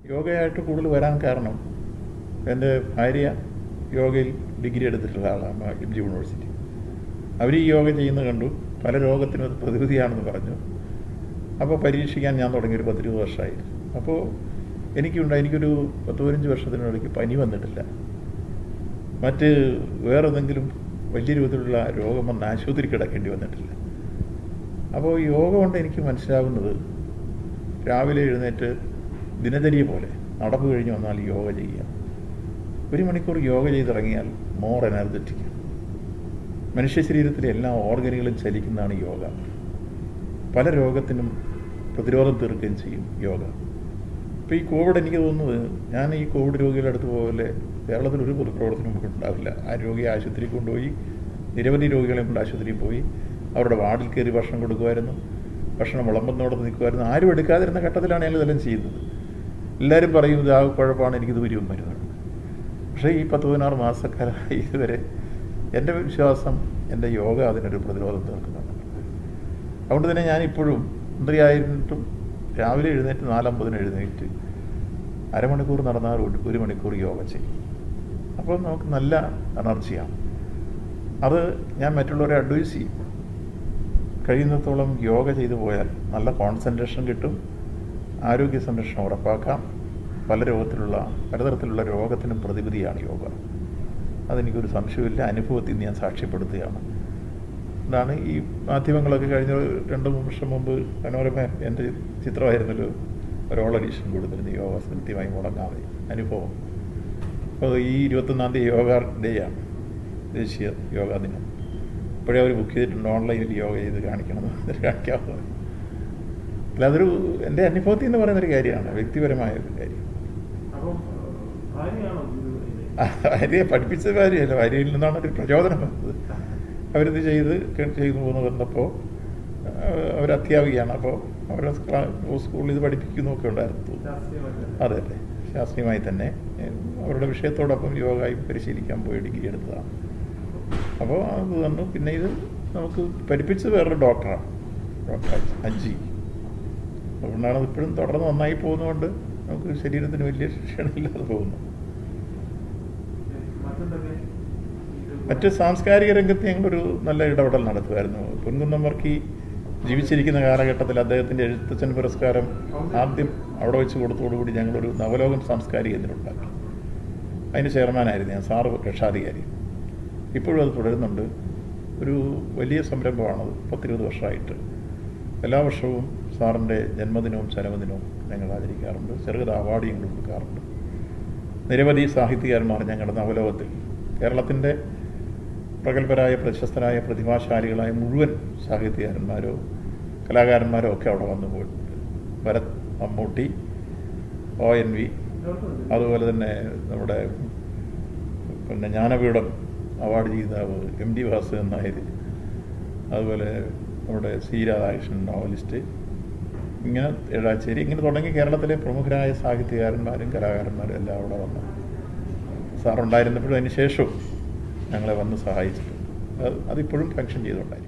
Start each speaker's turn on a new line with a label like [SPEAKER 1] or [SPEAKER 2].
[SPEAKER 1] യോഗയായിട്ട് കൂടുതൽ വരാൻ കാരണം എൻ്റെ ഭാര്യ യോഗയിൽ ഡിഗ്രി എടുത്തിട്ടുള്ള ആളാണ് എം ജി യൂണിവേഴ്സിറ്റി അവർ ഈ യോഗ ചെയ്യുന്നത് കണ്ടു പല രോഗത്തിനും അത് പ്രതിവിധിയാണെന്ന് പറഞ്ഞു അപ്പോൾ പരീക്ഷിക്കാൻ ഞാൻ തുടങ്ങി ഒരു പത്തിരുപത് വർഷമായി അപ്പോൾ എനിക്കുണ്ട് എനിക്കൊരു പത്ത് പതിനഞ്ച് വർഷത്തിനിടയ്ക്ക് പനി വന്നിട്ടില്ല മറ്റ് വേറെ എന്തെങ്കിലും വലിയ രൂപത്തിലുള്ള രോഗം വന്ന് ആശുപത്രി കിടക്കേണ്ടി വന്നിട്ടില്ല അപ്പോൾ യോഗ കൊണ്ട് എനിക്ക് മനസ്സിലാകുന്നത് രാവിലെ എഴുന്നേറ്റ് ദിനചര്യ പോലെ നടപ്പ് കഴിഞ്ഞ് വന്നാൽ യോഗ ചെയ്യുക ഒരു മണിക്കൂർ യോഗ ചെയ്തിറങ്ങിയാൽ മോർ എനർജറ്റിക് മനുഷ്യ ശരീരത്തിലെ എല്ലാ ഓർഗനുകളും ചലിക്കുന്നതാണ് യോഗ പല രോഗത്തിനും പ്രതിരോധം തീർക്കുകയും ചെയ്യും യോഗ ഇപ്പോൾ ഈ കോവിഡ് എനിക്ക് തോന്നുന്നത് ഞാൻ ഈ കോവിഡ് രോഗികളുടെ അടുത്ത് പോലെ കേരളത്തിൽ ഒരു പൊതുപ്രവർത്തനം നമുക്ക് ഉണ്ടാവില്ല ആ രോഗിയെ ആശുപത്രിയിൽ കൊണ്ടുപോയി നിരവധി രോഗികളെ കൊണ്ട് ആശുപത്രിയിൽ പോയി അവരുടെ വാർഡിൽ കയറി ഭക്ഷണം കൊടുക്കുമായിരുന്നു ഭക്ഷണം വിളമ്പുന്നോടത്ത് നിൽക്കുമായിരുന്നു ആരും എടുക്കാതിരുന്ന ഘട്ടത്തിലാണ് ഞങ്ങൾ ഇതെല്ലാം ചെയ്യുന്നത് എല്ലാവരും പറയും ഇത് ആ കുഴപ്പമാണ് എനിക്കിത് വരും മരുന്നുണ്ട് പക്ഷേ ഈ പത്ത് പതിനാറ് മാസക്കാലമായി ഇതുവരെ എൻ്റെ വിശ്വാസം എൻ്റെ യോഗ അതിനൊരു പ്രതിരോധം തീർക്കുന്നുണ്ട് അതുകൊണ്ട് തന്നെ ഞാനിപ്പോഴും മന്ത്രിയായിരുന്നിട്ടും രാവിലെ എഴുന്നേറ്റ് നാലമ്പതിന് എഴുന്നേറ്റ് അരമണിക്കൂർ നടന്നാൽ ഒരു- ഒരു മണിക്കൂർ യോഗ ചെയ്യും അപ്പോൾ നമുക്ക് നല്ല എനർജിയാണ് അത് ഞാൻ മറ്റുള്ളവരെ അഡ്വൈസ് ചെയ്യും കഴിയുന്നിടത്തോളം യോഗ ചെയ്തു പോയാൽ നല്ല കോൺസെൻട്രേഷൻ കിട്ടും ആരോഗ്യ സംരക്ഷണം ഉറപ്പാക്കാം പല രോഗത്തിലുള്ള പലതരത്തിലുള്ള രോഗത്തിനും പ്രതിവിധിയാണ് യോഗ അതെനിക്കൊരു സംശയമില്ല അനുഭവത്തിൽ നിന്ന് ഞാൻ സാക്ഷ്യപ്പെടുത്തുകയാണ് ഇതാണ് ഈ മാധ്യമങ്ങളൊക്കെ കഴിഞ്ഞ രണ്ട് മൂന്ന് വർഷം മുമ്പ് മനോരമ എൻ്റെ ചിത്രമായിരുന്നല്ലോ ഒരോൾ എഡീഷൻ കൊടുത്തിരുന്നു യോഗ കൃത്യമായി മുടങ്ങാതെ അനുഭവം അപ്പോൾ ഈ ഇരുപത്തൊന്നാം തീയതി യോഗ ഡേയാണ് ദേശീയ യോഗാ ദിനം ഇപ്പോഴേ അവർ ബുക്ക് ചെയ്തിട്ടുണ്ട് ഓൺലൈനിൽ യോഗ ചെയ്ത് കാണിക്കണമെന്ന് കാണിക്കാവുന്നത് അല്ല അതൊരു എൻ്റെ അനുഭവത്തിൽ നിന്ന് പറയുന്നൊരു കാര്യമാണ് വ്യക്തിപരമായ ഒരു കാര്യം
[SPEAKER 2] അപ്പം ഭാര്യയാണോ ഇത് ഇത്?
[SPEAKER 1] ഭാര്യയെ പഠിപ്പിച്ച കാര്യമല്ല ഭാര്യയിൽ നിന്നാണ് ഒരു പ്രചോദനം വന്നത് അവരിത് ചെയ്ത് കേ- ചെയ്തു പോകുന്നു വന്നപ്പോൾ അവർ അത്യാവശ്യമാണ് അപ്പോൾ അവരുടെ സ്ക്ലാ- സ്കൂളിൽ ഇത് പഠിപ്പിക്കുന്നൊക്കെ ഉണ്ടായിരുന്നു
[SPEAKER 2] ശാസ്ത്രീയമായിട്ട്
[SPEAKER 1] അതെ അതെ ശാസ്ത്രീയമായി തന്നെ ഏഹ്, അവരുടെ വിഷയത്തോടൊപ്പം യോഗയും പരിശീലിക്കാൻ പോയി ഡിഗ്രി എടുത്തതാണ് അപ്പോൾ അത് തന്നു പിന്നെ ഇത് നമുക്ക് പഠിപ്പിച്ചത് വേറൊരു ഡോക്ടറാണ് ഡോക്ടർ അജി അതുകൊണ്ടാണ് ഇപ്പോഴും തുടർന്ന് നന്നായി പോകുന്നതുകൊണ്ട് നമുക്ക് ശരീരത്തിന് വലിയ ക്ഷീണമില്ലാതെ പോകുന്നു
[SPEAKER 2] മറ്റെന്തൊക്കെ ഇത്
[SPEAKER 1] മറ്റ് സാംസ്കാരിക രംഗത്ത് ഞങ്ങളൊരു നല്ല ഇടപെടൽ നടത്തുമായിരുന്നു പൊൻകുന്നം വർക്കി ജീവിച്ചിരിക്കുന്ന കാലഘട്ടത്തിൽ അദ്ദേഹത്തിൻ്റെ എഴുത്തച്ഛൻ പുരസ്കാരം ആദ്യം അവിടെ വെച്ച് കൊടുത്തോടുകൂടി ഞങ്ങളൊരു നവലോകം സാംസ്കാരിക കേന്ദ്രം ഉണ്ടാക്കി അതിന് ചെയർമാനായിരുന്നു ഞാൻ സാറ് രക്ഷാധികാരി ഇപ്പോഴും അത് തുടരുന്നുണ്ട് ഒരു വലിയ സംരംഭമാണത് പത്തിരുപത് വർഷമായിട്ട് എല്ലാ വർഷവും സാറിൻ്റെ ജന്മദിനവും ചരമദിനവും ഞങ്ങൾ ആചരിക്കാറുണ്ട് ചെറുകഥ അവാർഡ് ഞങ്ങൾ കൊടുക്കാറുണ്ട് നിരവധി സാഹിത്യകാരന്മാർ ഞങ്ങളുടെ നവലോകത്തിൽ കേരളത്തിൻ്റെ പ്രഗത്ഭരായ പ്രശസ്തരായ പ്രതിഭാശാലികളായ മുഴുവൻ സാഹിത്യകാരന്മാരോ കലാകാരന്മാരോ ഒക്കെ അവിടെ വന്നു പോയിട്ടുണ്ട് Bharath Mammootty O N V
[SPEAKER 2] ഇവർക്കുണ്ട്.
[SPEAKER 1] അതുപോലെ തന്നെ നമ്മുടെ പിന്നെ ജ്ഞാനപീഠം അവാർഡ് ജേതാവ് എം ഡി വാസുദേവൻ നായർ അതുപോലെ നമ്മുടെ സി രാധാകൃഷ്ണൻ നോവലിസ്റ്റ് ഇങ്ങനെ എഴാച്ചേരി ഇങ്ങനെ തുടങ്ങി കേരളത്തിലെ പ്രമുഖരായ സാഹിത്യകാരന്മാരും കലാകാരന്മാരും എല്ലാം അവിടെ വന്നു സാറുണ്ടായിരുന്നപ്പോഴും അതിന് ശേഷവും ഞങ്ങളെ വന്ന് സഹായിച്ചിട്ടുണ്ട് അത് അതിപ്പോഴും ഫങ്ഷൻ ചെയ്തുകൊണ്ടായിരിക്കും